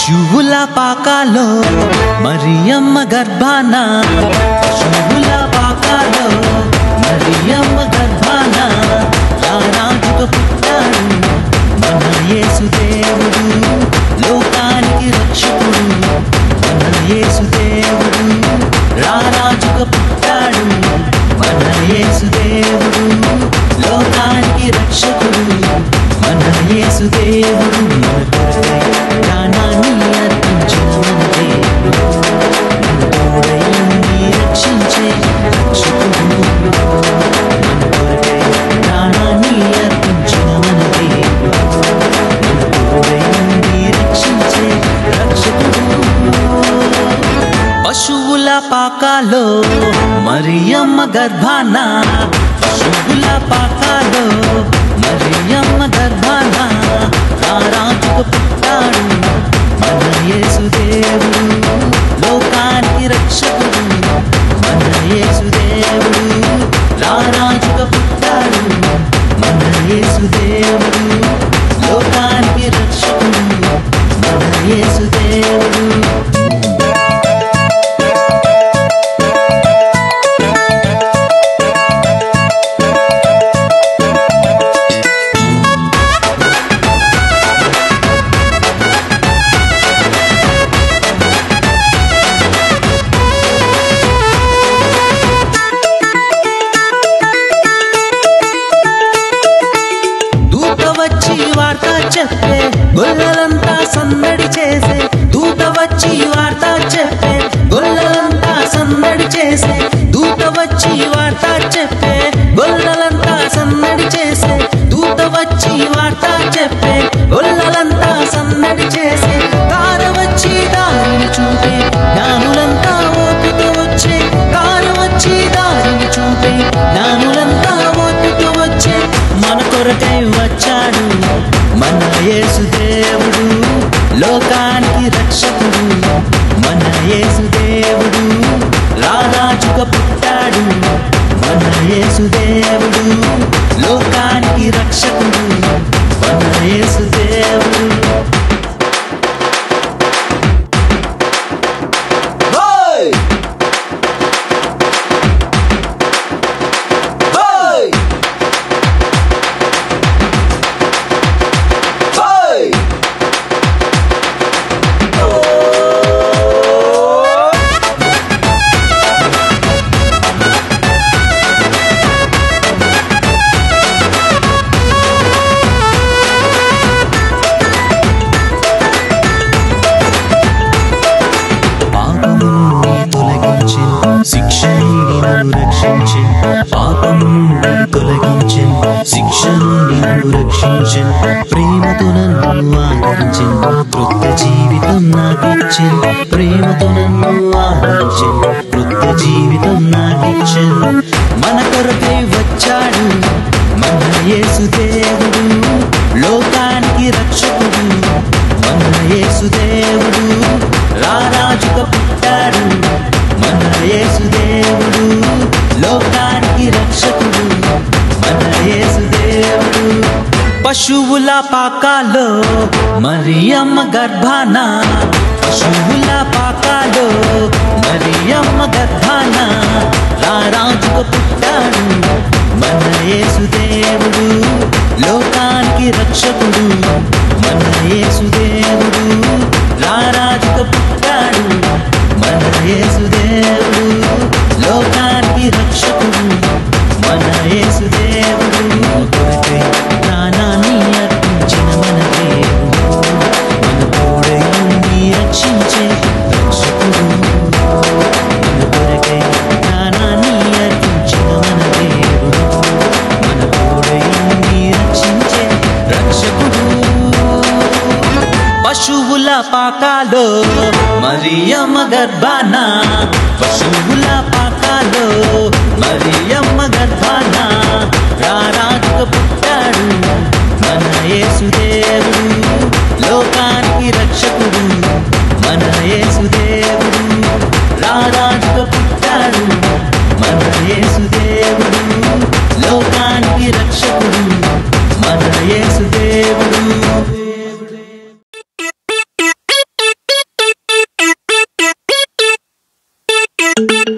పశువుల పాకాలో మరియమ్మ గర్భాన పశువుల పాకాలో మరియమ్మ గర్భాన రారాజుగా పుట్టాడు మన యేసుదేవుడు లోకానికి రక్షకుడు మన యేసుదేవుడు రారాజుగా పుట్టాడు మన యేసుదేవుడు లోకానికి రక్షకుడు మన యేసుదేవుడు మన కొరకై ప్రాణాన్ని అర్పించిన మన దేవుడు మన తోడై ఉండి రక్షించే రక్షకుడు మన కొరకై ప్రాణాన్ని అర్పించిన మన దేవుడు మన తోడై ఉండి రక్షించే రక్షకుడు పశువుల పాకాలో మరియమ్మ గర్భాన పశువుల పాకాలో మరియమ్మ గర్భాన రారాజుకు పుట్టాడు మన యేసుదేవుడు లోకానికి రక్షకుడు మన యేసుదేవుడు రారాజుగా పుట్టాడు మన యేసుదేవుడు లోకానికి రక్షకుడు మన యేసుదేవుడు దూత వచ్చి వార్త చెప్పే గొల్లలంతా సందడి చేసే దూత వచ్చి వార్త చెప్పే గొల్లలంతా సందడి చేసే దూత వచ్చి వార్త చెప్పే గొల్లలంతా సందడి చేసే దూత వచ్చి వార్త చెప్పే గొల్లలంతా సందడి చేసే తార వచ్చి దారిని చూపే జ్ఞానులంతా ఓపిక వచ్చే తార వచ్చి దారిని చూపే జ్ఞానులంతా ఓపిక వచ్చే మన కొరకై వచ్చాడు మన యేసుదేవుడు లోకానికి రక్షకుడు మన యేసుదేవుడు రారాజుగా పుట్టాడు మన యేసుదేవుడు లోకానికి రక్షకుడు మన యేసుదేవుడు Hey! Hey! Hey! పాపము నుండి తొలగించి శిక్ష నుండి నన్ను రక్షించి పాపము నుండి తొలగించి శిక్ష నుండి నన్ను రక్షించి ప్రేమతో నన్ను ఆదరించి కృత జీవితం నాకిచ్చి ప్రేమతో నన్ను ఆదరించి కృత జీవితం నాకిచ్చి మన కొరకై వచ్చాడు మన యేసుదేవుడు లోకానికి రక్షకుడు మన యేసుదేవుడు రారాజుగా పుట్టాడు మన యేసుదేవుడు లోకానికి రక్షకుడు మన యేసుదేవుడు పశువుల పాకాలో మరియమ్మ గర్భాన పశువుల పాకాలో మరియమ్మ గర్భాన రారాజుగా పుట్టాడు మన యేసుదేవుడు లోకానికి రక్షకుడు మన యేసుదేవుడు రారాజుగా పుట్టాడు మన యేసుదేవుడు లోకానికి రక్షకుడు మన యేసుదేవుడు కొరకై ప్రాణాన్ని అర్పించిన మన దేవుడు మన తోడై ఉండి రక్షించే రక్షకుడు మన కొరకై ప్రాణాన్ని అర్పించిన మన దేవుడు మన తోడై ఉండి రక్షించే రక్షకుడు పశువుల పాకాలో మరియమ్మ గర్భాన పశువుల పాకాలో మరియమ్మ గర్భాన రారాజుగా పుట్టాడు మన యేసుదేవుడు లోకానికి రక్షకుడు మన యేసుదేవుడు రారాజుగా పుట్టాడు మన యేసుదేవుడు లోకానికి రక్షకుడు మన యేసుదేవుడు Hey!